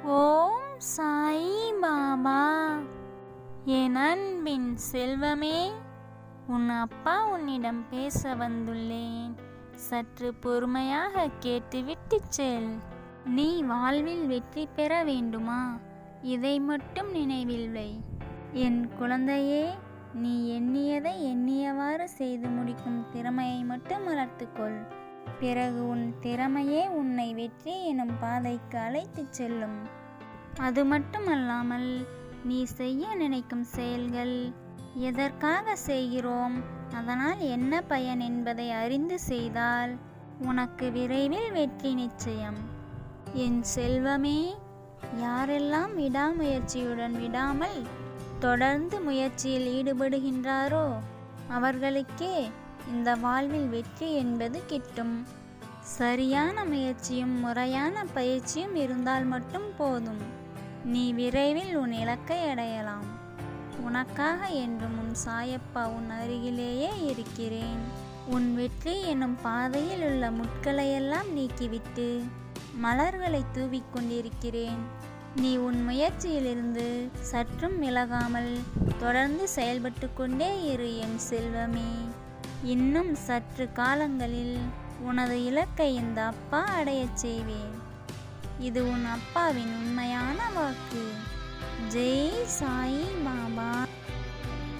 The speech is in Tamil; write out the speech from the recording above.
ஓம் சாய் பாபா என் அன்பின் செல்வமே உன் அப்பா உன்னிடம் பேச வந்துள்ளேன் சற்று பொறுமையாக கேட்டுவிட்டு செல் நீ வாழ்வில் வெற்றி பெற வேண்டுமா இதை மட்டும் நினைவில் வை என் குழந்தையே நீ எண்ணியதை எண்ணியவாறு செய்து முடிக்கும் திறமையை மட்டும் வளர்த்துக்கொள் பிறகு உன் திறமையே உன்னை வெற்றி எனும் பாதைக்கு அழைத்துச் செல்லும் அது மட்டுமல்லாமல் நீ செய்ய நினைக்கும் செயல்கள் எதற்காக செய்கிறோம் அதனால் என்ன பயன் என்பதை அறிந்து செய்தால் உனக்கு விரைவில் வெற்றி நிச்சயம் என் செல்வமே யாரெல்லாம் விடாமுயற்சியுடன் விடாமல் தொடர்ந்து முயற்சியில் ஈடுபடுகின்றாரோ அவர்களுக்கே இந்த வாழ்வில் வெற்றி என்பது கிட்டும் சரியான முயற்சியும் முறையான பயிற்சியும் இருந்தால் மட்டும் போதும் நீ விரைவில் உன் இலக்கை அடையலாம் உனக்காக என்றும் உன் சாயப்பா உன் அருகிலேயே இருக்கிறேன் உன் வெற்றி என்னும் பாதையில் உள்ள முட்களையெல்லாம் நீக்கிவிட்டு மலர்களை தூவிக் கொண்டிருக்கிறேன் நீ உன் முயற்சியிலிருந்து சற்றும் விலகாமல் தொடர்ந்து செயல்பட்டு கொண்டே இரு என் செல்வமே இன்னும் சற்று காலங்களில் உனது இலக்கை இந்த அப்பா அடையச் செய்வேன் இது உன் அப்பாவின் உண்மையான வாக்கு ஜெய் சாய் பாபா